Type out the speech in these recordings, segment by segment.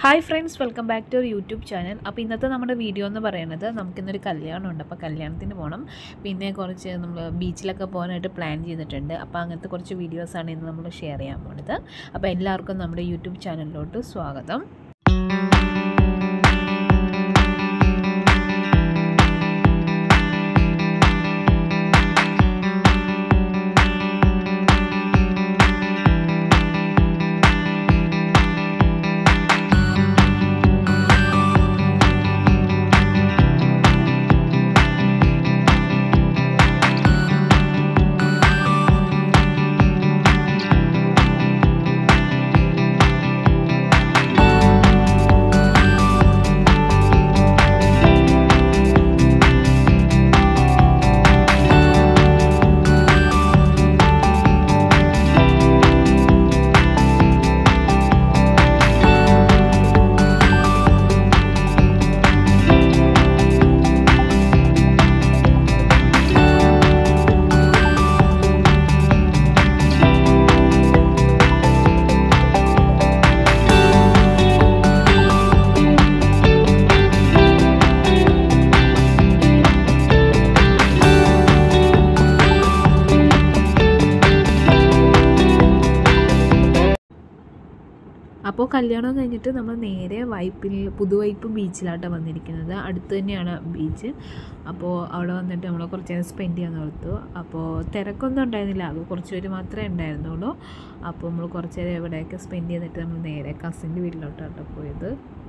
Hi friends welcome back to YouTube channel അപ്പോൾ ഇന്നത്തെ നമ്മുടെ വീഡിയോ എന്ന് പറയുന്നത് നമുക്കിന്നൊരു കല്യാണമുണ്ട് അപ്പോൾ കല്യാണത്തിന് പോകണം പിന്നെ കുറച്ച് നമ്മൾ ബീച്ചിലൊക്കെ പോകാനായിട്ട് പ്ലാൻ ചെയ്തിട്ടുണ്ട് അപ്പോൾ അങ്ങനത്തെ കുറച്ച് വീഡിയോസാണ് ഇന്ന് നമ്മൾ ഷെയർ ചെയ്യാൻ പോകുന്നത് അപ്പോൾ എല്ലാവർക്കും നമ്മുടെ യൂട്യൂബ് ചാനലിലോട്ട് സ്വാഗതം അപ്പോൾ കല്യാണം കഴിഞ്ഞിട്ട് നമ്മൾ നേരെ വൈപ്പിൽ പുതുവൈപ്പ് ബീച്ചിലാട്ടാണ് വന്നിരിക്കുന്നത് അടുത്ത് തന്നെയാണ് ബീച്ച് അപ്പോൾ അവിടെ വന്നിട്ട് നമ്മൾ കുറച്ച് നേരം സ്പെൻഡ് ചെയ്യാൻ ഓർത്തു അപ്പോൾ തിരക്കൊന്നും ഉണ്ടായിരുന്നില്ല അത് കുറച്ച് പേര് മാത്രമേ ഉണ്ടായിരുന്നുള്ളൂ അപ്പോൾ നമ്മൾ കുറച്ച് നേരം എവിടെയൊക്കെ സ്പെൻഡ് ചെയ്തിട്ട് നമ്മൾ നേരെ കസിൻ്റെ വീട്ടിലോട്ടാണ് പോയത്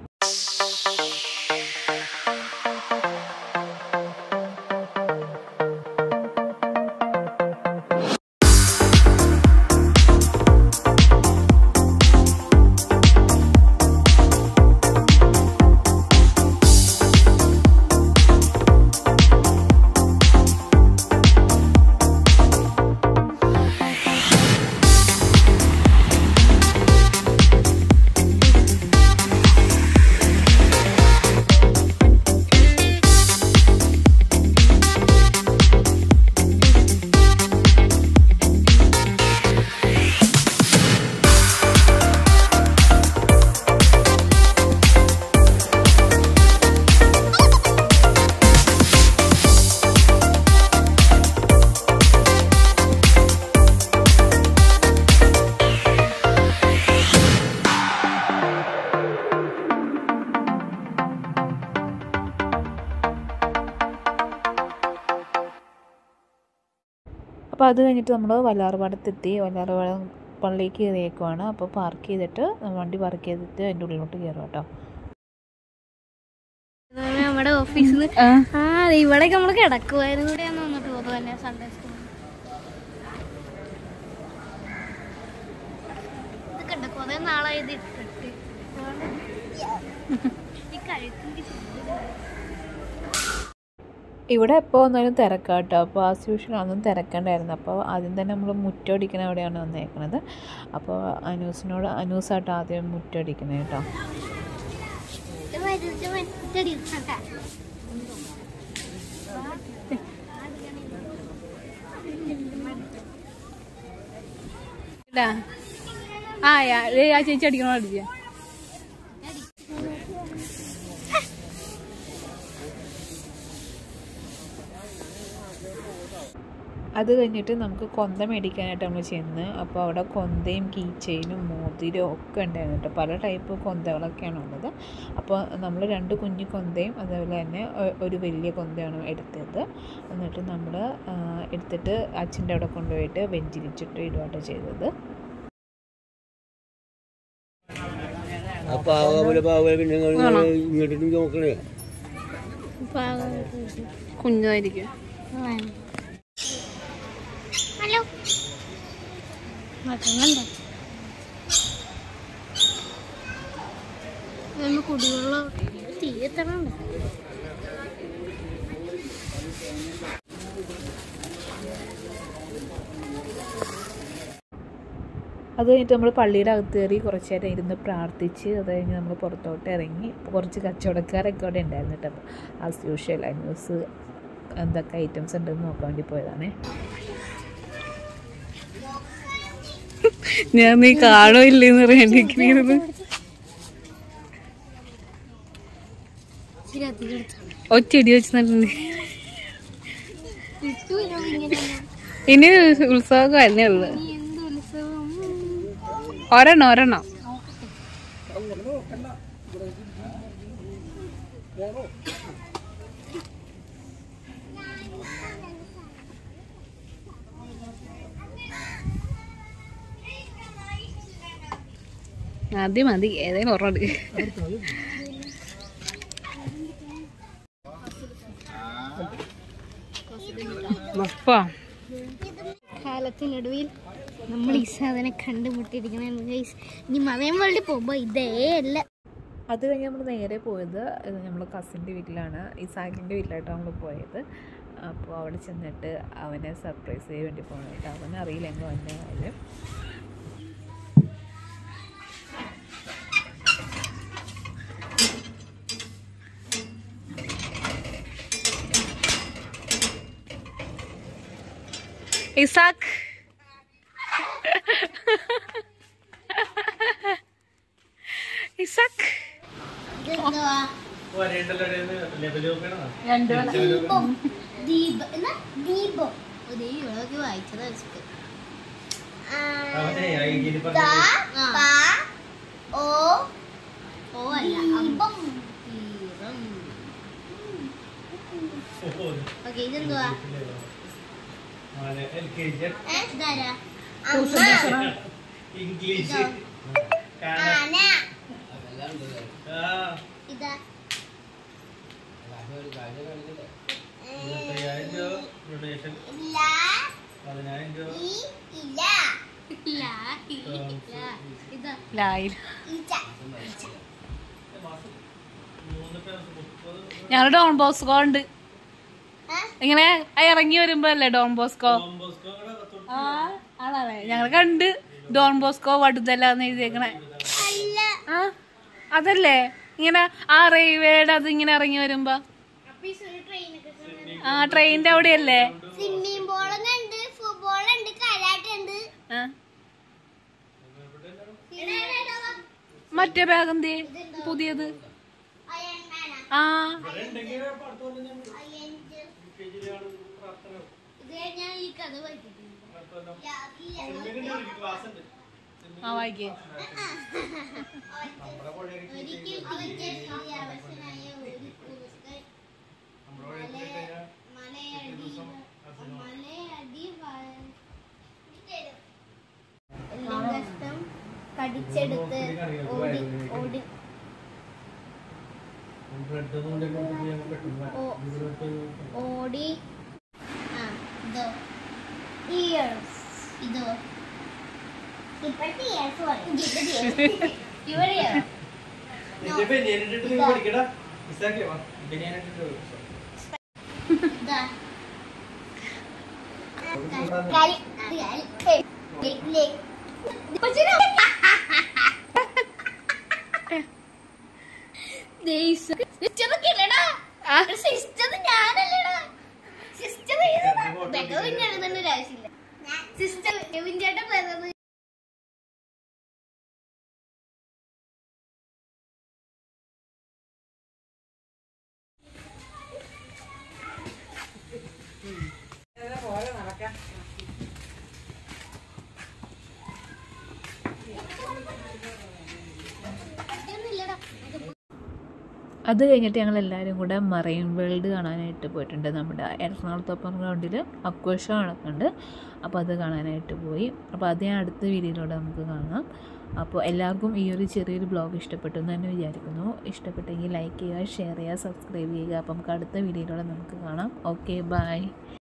അപ്പോൾ അത് കഴിഞ്ഞിട്ട് നമ്മൾ വല്ലാർപാടത്തെത്തി വല്ലാർപാടം പള്ളിക്ക് കയറിയേക്കുവാണ് അപ്പോൾ പാർക്ക് ചെയ്തിട്ട് വണ്ടി പാർക്ക് ചെയ്തിട്ട് അതിൻ്റെ ഉള്ളിലോട്ട് കയറും കേട്ടോ നമ്മുടെ ഓഫീസിൽ ആ ഇവിടെയൊക്കെ നമ്മള് കിടക്കുമായിരുന്നു കൂടെയാണ് വന്നിട്ട് പോകുന്നത് തന്നെ സൺഡേ സ്കൂൾ ഇത് കണ്ട കുറെ നാളായി ഇത് ഇട്ടിട്ട് ഈ കഴുത്തിന്റെ ഇവിടെ എപ്പോൾ വന്നാലും തിരക്കാട്ടോ അപ്പോൾ ആസ് യൂഷ്വൽ അതൊന്നും തിരക്കണ്ടായിരുന്നു അപ്പോൾ ആദ്യം തന്നെ നമ്മൾ മുറ്റടിക്കണ അവിടെയാണ് വന്നേക്കണത് അപ്പോൾ അനൂസിനോട് അനൂസാട്ടോ ആദ്യം മുറ്റടിക്കണേ കേട്ടോ ആ ആ ചേച്ചി അടിക്കണോ അടിക്കുക അത് കഴിഞ്ഞിട്ട് നമുക്ക് കൊന്ത മേടിക്കാനായിട്ട് നമ്മൾ ചെന്ന് അപ്പോൾ അവിടെ കൊന്തയും കീ ചെയിനും മോതിരവും ഒക്കെ ഉണ്ടായിരുന്നു കേട്ടോ പല ടൈപ്പ് കൊന്തകളൊക്കെയാണ് ഉള്ളത് അപ്പോൾ നമ്മൾ രണ്ട് കുഞ്ഞു കൊന്തയും അതേപോലെ തന്നെ ഒ- ഒരു വലിയ കൊന്തയാണ് എടുത്തത് എന്നിട്ട് നമ്മൾ എടുത്തിട്ട് അച്ഛൻ്റെ അവിടെ കൊണ്ടുപോയിട്ട് വെഞ്ചിരിച്ചിട്ട് ഇടുവാട്ടോ ചെയ്തത് അപ്പൊ ആവൂല പാവൂല പിന്നെ നിങ്ങൾ ഇങ്ങോട്ട് നോക്കണേ കുഞ്ഞായിരിക്കും ഹലോ മറ്റന്നുണ്ടോ കുടിവെള്ളം തീരെത്തണുണ്ട് അത് കഴിഞ്ഞിട്ട് നമ്മൾ പള്ളിയുടെ അകത്ത് കയറി കുറച്ച് നേരം ഇരുന്ന് പ്രാർത്ഥിച്ച് അത് കഴിഞ്ഞ് നമ്മൾ പുറത്തോട്ട് ഇറങ്ങി കുറച്ച് കച്ചവടക്കാരൊക്കെ അവിടെ ഉണ്ടായിരുന്നു കേട്ടോ ആസ് യൂഷ്വൽ ന്യൂസ് എന്തൊക്കെ ഐറ്റംസ് ഉണ്ടെന്ന് നോക്കാൻ വേണ്ടി പോയതാണേ ഞാൻ നീ കാണോ ഇല്ലേന്ന് അറിയാണ്ടിരിക്കുന്നു ഇതിനകത്ത് ഒറ്റ ഇടി വെച്ച് നട്ടുണ്ട് കിട്ടൂല ഇങ്ങനെ ഇനി ഉത്സവം തന്നെ ഉള്ളു നീ എന്ത് ഉത്സവം ഒരെണ്ണം ഒരെണ്ണം മതി മതി ഏതെങ്കിലും ഒരെണ്ണം എടുക്ക്. പോ. കാലത്തിനൊടുവിൽ നമ്മൾ ഈ സാധനം കണ്ടുമുട്ടിയിരിക്കണേ ഗൈസ് ഇനി മതയം വേൾഡിൽ പോകുമ്പോ ഇതേ അല്ല അത് കഴിഞ്ഞ് നമ്മൾ നേരെ പോയത് നമ്മൾ കസിൻ്റെ വീട്ടിലാണ് ഇസാഖിൻ്റെ വീട്ടിലായിട്ട് നമ്മൾ പോയത് അപ്പോൾ അവിടെ ചെന്നിട്ട് അവനെ സർപ്രൈസ് ചെയ്യാൻ വേണ്ടി പോകണമായിട്ട് അവനെ അറിയില്ല എങ്ങോ വന്ന കാര്യം ഇസാക്ക് ഇസാക്ക് ദീപം എന്നാ ദീപം ഒരു ഇവളൊക്കെ വായിച്ചത് വെച്ചിട്ട് ഓ ഓ അല്ല അമ്പം തീരം ഓക്കെ ഇതെന്തുവാ ഏ, ഇതാരാ ഇംഗ്ലീഷ് ആന ഇതാ ഡൊണേഷൻ ഇല്ല പതിനായിരം രൂപ ഈ ഇല്ല ഇല്ല ഇല്ല ഇതാ ലായിരം ഈച്ച മൂന്ന് പേർക്ക് മുപ്പത് ഞങ്ങൾ ഡോൺ ബോസ്കോ ഉണ്ട് ഏ? ഇങ്ങനെ ആ ഇറങ്ങി വരുമ്പോ അല്ലേ ഡോൺ ബോസ്കോ ബോസ്കോ കൂടെ തൊട്ട് ആ ആണല്ലേ ഞങ്ങൾ കണ്ട് ഡോൺ ബോസ്കോ വടുതല്ലാന്ന് എഴുതിയേക്കണേ അല്ല ആ അതല്ലേ ഇങ്ങനെ ആ റെയിൽവേയുടെ അത് ഇങ്ങനെ ഇറങ്ങി വരുമ്പോ അപ്പൊ ഈ ട്രെയിനൊക്കെ ആ ട്രെയിനിന്റെ അവിടെയല്ലേ സ്വിമ്മിംഗ് ബോളും ഉണ്ട് ഫുട്ബോൾ ഉണ്ട് കരാട്ടെ ഉണ്ട് ആ മറ്റേ ബാഗ് എന്തേ പുതിയത് ആ ഞാൻ ഈ കഥ വായിച്ചിട്ടുണ്ട് ആ വായിക്കേ ഒരിക്കൽ തിരിച്ചെത്തിയ അവശനായ ഒരു കുറുക്കൻ മലയടി മലയടി എല്ലാം കഷ്ടം കടിച്ചെടുത്ത് ഓടി ഓടി ബ്രെഡ് കൊണ്ടൊക്കെ ഞങ്ങൾ പെട്ടെന്ന് ഓ. ഇവിടുത്തെ ഓടി ആ ഇതോ ഇയേഴ്സ് ഇതോ ഇപ്പോഴത്തെ ഇയേഴ്സ് ഇവിടെയോ ഇതിപ്പോ നേരിട്ടിട്ട് നീ പഠിക്കടാ ഇസാക്കിയോ ബനിയാനിട്ടിട്ട് ഇതാ കളി കളി ലേ സിസ്റ്റർ ഞാനല്ലേടാ സിസ്റ്റർ ബെഗവിൻ എഴുതേണ്ട ഒരു ആവശ്യമില്ല സിസ്റ്റർ കെവിൻ ചേട്ടൻ പറഞ്ഞത് ഇതൊന്നുമില്ലടാ അത് കഴിഞ്ഞിട്ട് ഞങ്ങൾ എല്ലാവരും കൂടെ മറൈൻ വേൾഡ് കാണാനായിട്ട് പോയിട്ടുണ്ട് നമ്മുടെ എറണാകുളത്തൊപ്പം ഗ്രൗണ്ടിൽ അക്വേഷ നടക്കുന്നുണ്ട് അപ്പോൾ അത് കാണാനായിട്ട് പോയി അപ്പോൾ അത് ഞാൻ അടുത്ത വീഡിയോയിലൂടെ നമുക്ക് കാണാം അപ്പോൾ എല്ലാവർക്കും ഈ ഒരു ചെറിയൊരു ബ്ലോഗ് ഇഷ്ടപ്പെട്ടു എന്ന് തന്നെ വിചാരിക്കുന്നു ഇഷ്ടപ്പെട്ടെങ്കിൽ ലൈക്ക് ചെയ്യുക ഷെയർ ചെയ്യുക സബ്സ്ക്രൈബ് ചെയ്യുക അപ്പം നമുക്ക് അടുത്ത വീഡിയോയിലൂടെ നമുക്ക് കാണാം ഓക്കെ ബൈ